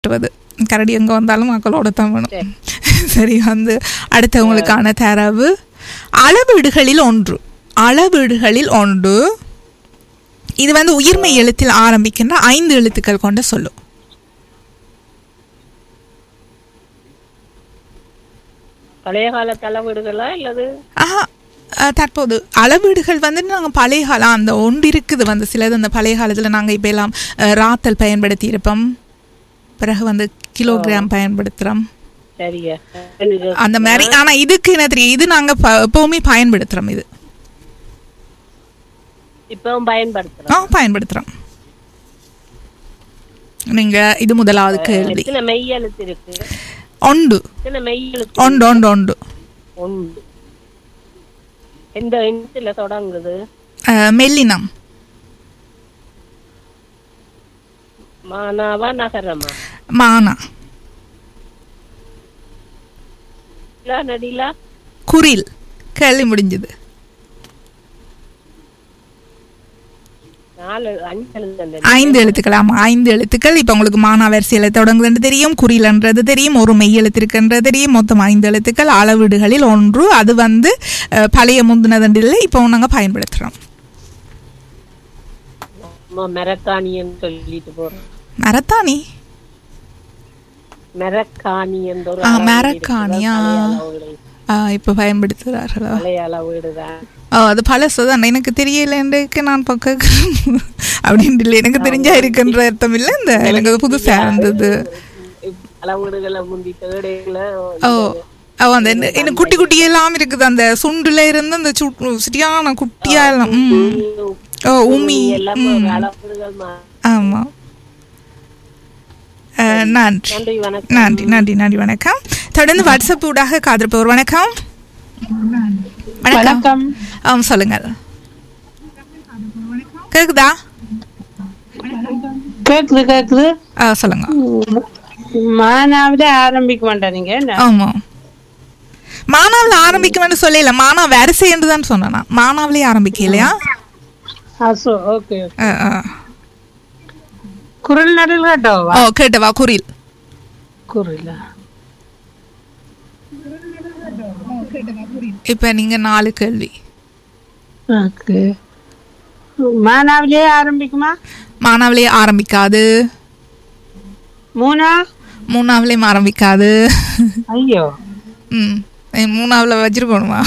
காட்டுவது கரடி எங்கே வந்தாலும் மக்களோட தான் வேணும் சரி வந்து அடுத்தவங்களுக்கான தரவு அளவீடுகளில் ஒன்று அளவீடுகளில் ஒன்று இது வந்து உயிர்மை எழுத்தில் ஆரம்பிக்கின்ற ஐந்து எழுத்துக்கள் கொண்ட சொல்லு பழைய கால தலைவீடுகளா இல்லது ஆஹா அஹ், தற்போது அளவீடுகள் வந்து நாங்கள் பழைய காலம் அந்த ஒன்று இருக்குது வந்து சிலது அந்த பழைய காலத்தில் நாங்கள் இப்போ எல்லாம் அஹ், ராத்தல் பயன்படுத்தி இருப்போம் பிறகு வந்து கிலோகிராம் பயன்படுத்துகிறோம் சரியா அந்த மாதிரி ஆனா இதுக்கு என்ன தெரியும் இது நாங்க ப- எப்பவுமே பயன்படுத்துறோம் இது இப்பவும் பயன்படுத்துறோம் ஆ பயன்படுத்துறோம் நீங்க இது முதலாவது கேள்வி எத்தனை மெய் எழுத்து இருக்கு ஒண்டு எத்தனை மெய் எழுத்து ஒண்டு ஒண்டு ஒண்டு உண்டு எந்த எழுத்துல தொடங்குது அஹ், மெல்லினம் மானாவா நகரமா மானா இல்ல நடிலா குரில் கேள்வி முடிஞ்சது நாலு அஞ்சு எழுத்து ஐந்து எழுத்துக்கள் ஆமா ஐந்து எழுத்துக்கள் இப்ப உங்களுக்கு மானா வரிசையில தொடங்குதுன்னு தெரியும் குறிலன்றது தெரியும் ஒரு மெய் எழுத்து இருக்குன்றது தெரியும் மொத்தம் ஐந்து எழுத்துக்கள் அளவீடுகளில் ஒன்று அது வந்து அஹ், பழைய முந்தினதண்டு இல்லை இப்போ நாங்க பயன்படுத்துறோம் மெரக்காணின்னு சொல்லிட்டு போறோம் மரத்தானி மெரக்காணி என்ற ஒரு ஆ, அளவீடு மெரக்காணியா? இருக்குது. பழைய அளவுகள். ஆ, இப்போ பயன்படுத்துகிறார்களா பழைய அளவீடுதான் ஓ அது பழசுதான் எனக்கு தெரியலன்றதுக்கு நான் பக்க அப்படின்ட்டு இல்லை எனக்கு தெரிஞ்சா இருக்குன்ற அர்த்தம் இல்லை இந்த எனக்கு அது புதுசா இருந்தது அளவீடுகளை முந்தி தேடையில ஓ ஓ அந்த என்ன- இன்னும் குட்டி குட்டி எல்லாம் இருக்குது அந்த சுண்டுல இருந்து அந்த சு- சரியான குட்டியா எல்லாம் ம். ஓ உமி எல்லாம் ம். அளவீடுகள் மா- ஆமா அஹ், நன்றி நன்றி வணக்கம் நன்றி நன்றி நன்றி வணக்கம் தொடர்ந்து வாட்ஸ்அப் ஊடாக காத்திருப்பவர் வணக்கம் வணக்கம் ஆ சொல்லுங்க கேக்குதா கேக்குது கேக்குது ஆ சொல்லுங்க மானாவில ஆரம்பிக்க மாட்டேன் நீங்க என்ன? ஆமா மானாவில் ஆரம்பிக்கும்னு சொல்லல மானா வரிசை என்று தான் சொன்னேன் நான். மானாவிலே ஆரம்பிக்க இல்லையா அசோ ஓகே ஆ, ஆ. குரல் நடுவில் கேட்டோவா ஓ கேட்டவா குறில் குரலா இப்ப நீங்க நாலு கேள்வி ஓகே மானாவிலே ஆரம்பிக்குமா மானாவிலே ஆரம்பிக்காது மூணா மூணாவிலேயும் ஆரம்பிக்காது ஐயோ ம் ஏ, மூணாவுல வச்சிருக்கணுமா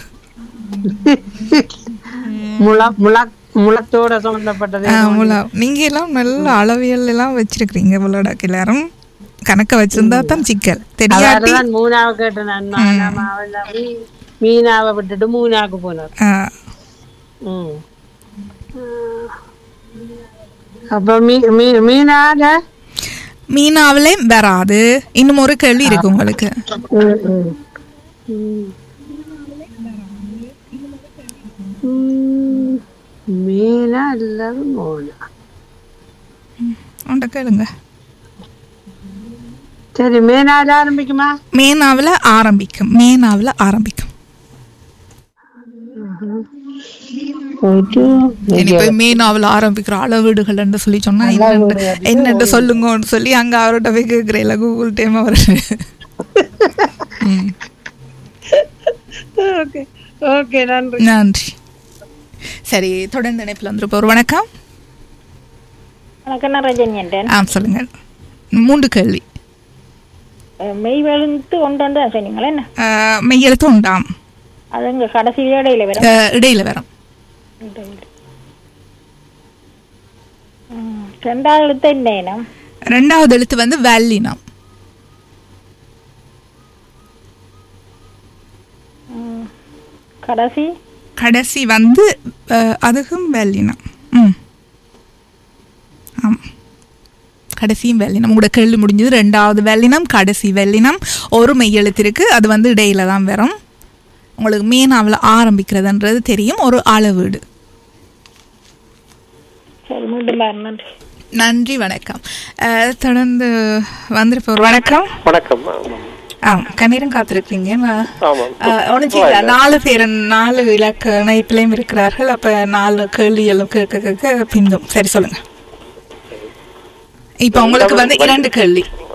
முள முள முளத்தோட சம்பந்தப்பட்டது ஆ, முலா நீங்க எல்லாம் நல்ல அளவியல் எல்லாம் வச்சிருக்கிறீங்க முள்ளடாக்கு எல்லாரும் கணக்க வச்சிருந்தா தான் சிக்கல் தெரியாட்டி அதனாலதான் மூணாவை கேட்டேன் நான் மானா மாவல்ல மீ- மீனாவை விட்டுட்டு மூணாக்கு போனார் ஆ, ம் அப்ப மீ மீ மீனால மீனாவிலே வராது இன்னும் ஒரு கேள்வி இருக்கு உங்களுக்கு ம், ம். ம். ம். மீனா அல்லது மோனா உன்ட கேளுங்க சரி மீனால ஆரம்பிக்குமா மேனாவில் ஆரம்பிக்கும் மேனாவில் ஆரம்பிக்கும் இப்ப மீனாவில் ஆரம்பிக்கிற அளவீடுகள்னு சொல்லி சொன்னா என்னண்டு என்னண்டு சொல்லுங்கன்னு சொல்லி அங்க அவர்கிட்ட போய் கேட்கிறேன் கூகுள் டைம் அவர் ம், ஓகே ஓகே நன்றி நன்றி சரி தொடர்ந்து இணைப்பில் வந்துருப்போம் வணக்கம் வணக்கம் நான் ரஜினி என்றேன் ஆ சொல்லுங்க மூன்று கேள்வி அஹ் மெய் வெளுத்து ஒன்று தான் சொன்னீங்களே என்ன ஆ, மெய்யெழுத்து உண்டாம் அது இங்க கடைசி இடையில வரும் ஆ, இடையில வரும் ம், ரெண்டாவது எழுத்து என்ன இனம் ரெண்டாவது எழுத்து வந்து வல்லினம் ம், கடைசி கடைசி வந்து ஆ, அதுக்கும் வெள்ளினம் ம் ஆமாம் கடைசியும் வெள்ளினம் உங்களோட கேள்வி முடிஞ்சது ரெண்டாவது வெள்ளினம் கடைசி வெள்ளினம் ஒரு மெய்யெழுத்து இருக்கு அது வந்து இடையில தான் வரும் உங்களுக்கு மீனாவில் ஆரம்பிக்கிறதுன்றது தெரியும் ஒரு அளவீடு சரி மீண்டும் பாரு நன்றி நன்றி வணக்கம் அஹ், தொடர்ந்து வந்திருப்போர் வணக்கம் வணக்கம் ஆ கண்ணீரம் காத்திருக்கீங்க ஆமாம் ஒன்றும் செய்யல நாலு பேர் நாலு இலக்க இணைப்பிலையும் இருக்கிறார்கள் அப்ப நாலு கேள்வி எல்லாம் கேட்க கேட்க பிந்தும் சரி சொல்லுங்க இப்ப உங்களுக்கு வந்து இரண்டு கேள்வி